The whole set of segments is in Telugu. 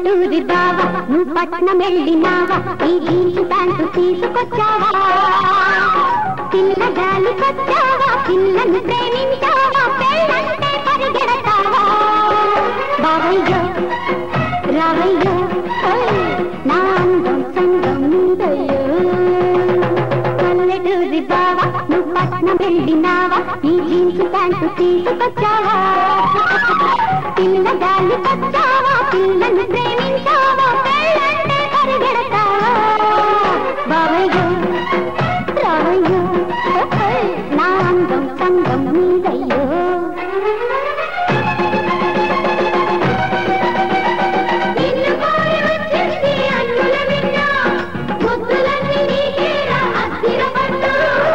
పల్లెటూరి బావా నువ్వు పట్నం వెళ్ళినావా ఈ జీన్స్ ప్యాంటు తీసుకొచ్చావా పిల్ల గాలికొచ్చావా పిల్లను ప్రేమించావా పెళ్ళంటే పరిగెడతావా బావయ్యో రావయ్యో ఓయ్, నా అందం సంగం నీదయ్యో పల్లెటూరి బావా నువ్వు పట్నం వెళ్ళినావా ఈ జీన్స్ ప్యాంటు తీసుకొచ్చావా పిల్ల గాలి పచ్చావా పిల్లను ప్రేమించావా పెళ్ళంటే పరిగెడతావా బావయ్యో రావయ్యో ఓయ్, నా అందం సంగం నీదయ్యో నిన్ను కోరి వచ్చింది అన్నుల మిన్న ముద్దులన్నీ నీకేరా అస్థిరపడ్డా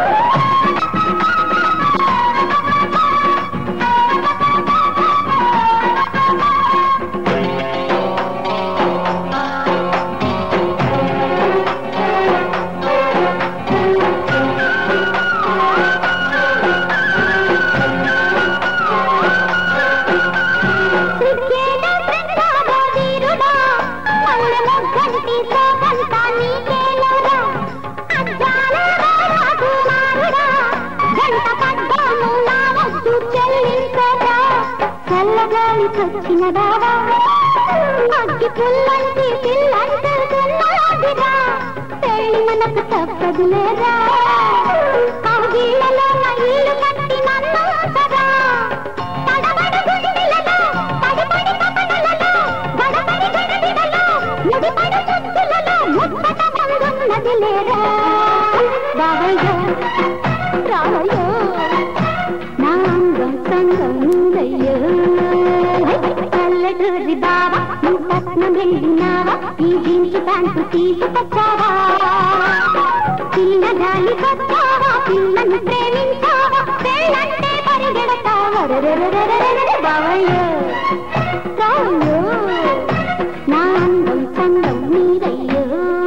సిగ్గేట బృందాలో వీరుడా, మల్లె మొగ్గంటి శోభంతా నీకేలోరా. అద్దాల రాకుమారుడా, జంట పడ్డాము నా వద్దు చెల్లించరా. చల్లగాలి చచ్చిన దావా అగ్గి పుల్లంటి పిల్లంటున్నాదిరా పెళ్లి మనకు తప్పదులేరా కౌగిళ్ళలో నా ఇల్లు కట్టి నన్ను సదా తడబడు గుండెలలో, తడిపడి తపనలలో, గడపడి గడబిడలో, ముడిపడు ముద్దులలో, ముచ్చట ముందున్నది లేరా? రావయ్యో, రావయ్యో, నా అందం సంగం నీదయ్యో. పల్లెటూరి బావా, నువ్వు పట్నం వెళ్ళినావా? ఈ జీన్స్ ప్యాంటు తీసుకొచ్చావా పిల్ల గాలి కొచ్చావా పిల్లను ప్రేమించావా పెళ్ళంటే పరిగెడతావా రెరెరెరెరెరెరె బావయ్యో రావయ్యో నా అందం సంగం నీదయ్యో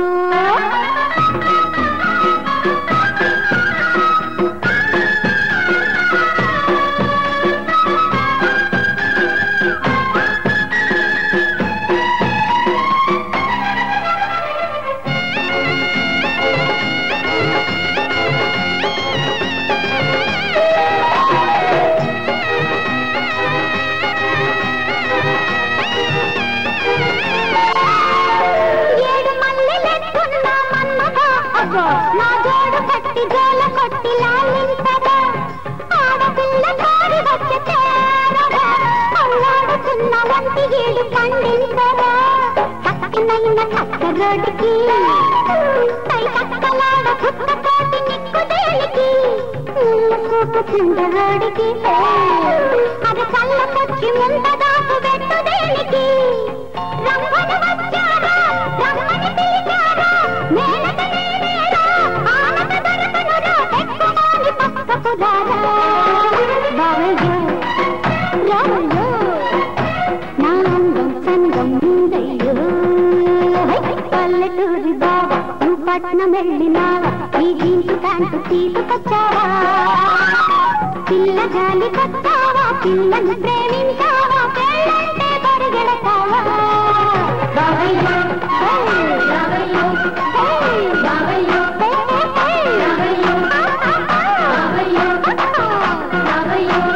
ఏడు మల్లెలెత్తున్న మన్మథ అగో నా జోడు కట్టి జోల కొట్టి లాలించగా ఆడపిల్ల కోరి వచ్చి చేరగా అల్లాడుతున్న వంటి ఏడు పండించగా కట్టినైన కక్క రోడ్డుకి పై కక్కలాడ కుక్క కోటి నిక్కు దేనికి కూపు చిందరోడికి అది కళ్ళకొచ్చి ముందదాకు పెట్టు దేనికి రమ్మని వచ్చారా రమ్మని పిలిచారా నేనట నేనేరా ఆనత దొరకనురా పెట్టుకోని పక్కకు రారా బావయ్యో రావయ్యో నా అందం సంగం నీదయ్యో పల్లెటూరి బావా నువ్వు పట్నం వెళ్ళినావా ఈ జీన్స్ ప్యాంటు తీసుకొచ్చావా పిల్ల గాలి కొచ్చావా పిల్లను ప్రేమించావా పెళ్ళంటే పరిగెడతావా బావయ్యో హే, బావయ్యో హే, బావయ్యో హే, హే, హే, బావయ్యో బావయ్యో బావయ్యో